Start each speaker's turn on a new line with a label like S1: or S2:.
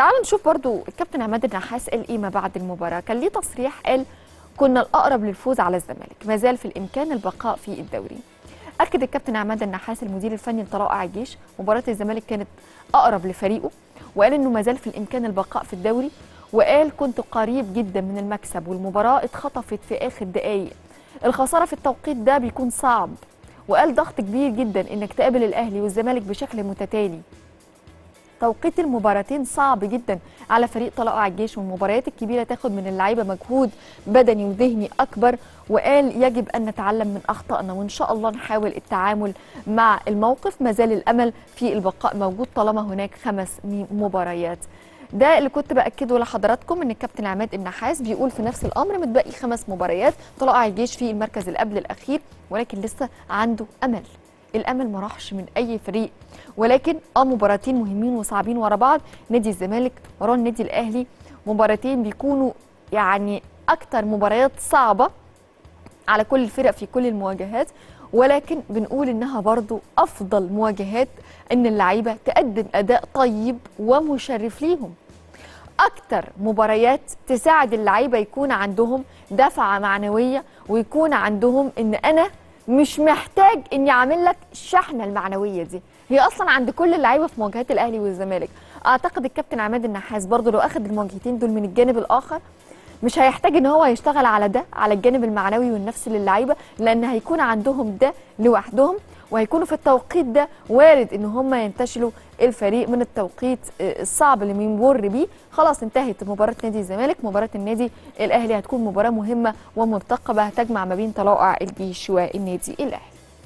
S1: تعالوا نشوف برضو الكابتن عماد النحاس قال ايه ما بعد المباراه كان ليه تصريح قال كنا الاقرب للفوز على الزمالك ما زال في الامكان البقاء في الدوري اكد الكابتن عماد النحاس المدير الفني لطلائع الجيش مباراه الزمالك كانت اقرب لفريقه وقال انه ما زال في الامكان البقاء في الدوري وقال كنت قريب جدا من المكسب والمباراه اتخطفت في اخر دقائق الخساره في التوقيت ده بيكون صعب وقال ضغط كبير جدا انك تقابل الاهلي والزمالك بشكل متتالي توقيت المباراتين صعب جدا على فريق طلائع الجيش والمباريات الكبيره تاخد من اللعيبه مجهود بدني وذهني اكبر وقال يجب ان نتعلم من اخطائنا وان شاء الله نحاول التعامل مع الموقف ما زال الامل في البقاء موجود طالما هناك خمس مباريات ده اللي كنت باكده لحضراتكم ان الكابتن عماد النحاس بيقول في نفس الامر متبقي خمس مباريات طلائع الجيش في المركز اللي قبل الاخير ولكن لسه عنده امل الامل ما راحش من اي فريق ولكن اه مباراتين مهمين وصعبين ورا بعض نادي الزمالك ورا النادي الاهلي مباراتين بيكونوا يعني اكتر مباريات صعبه على كل الفرق في كل المواجهات ولكن بنقول انها برضو افضل مواجهات ان اللعيبه تقدم اداء طيب ومشرف ليهم اكتر مباريات تساعد اللعيبه يكون عندهم دفعه معنويه ويكون عندهم ان انا مش محتاج اني اعمل لك الشحنه المعنويه دي هي اصلا عند كل اللعيبه في مواجهات الاهلي والزمالك اعتقد الكابتن عماد النحاس برضه لو اخذ المواجهتين دول من الجانب الاخر مش هيحتاج ان هو يشتغل على ده على الجانب المعنوي والنفسي للعيبه لان هيكون عندهم ده لوحدهم وهيكونوا في التوقيت ده وارد ان هم ينتشلوا الفريق من التوقيت الصعب اللي بيمر بيه خلاص انتهت مباراه نادي الزمالك مباراه النادي الاهلي هتكون مباراه مهمه ومرتقبه هتجمع ما بين طلائع الجيش والنادي الاهلي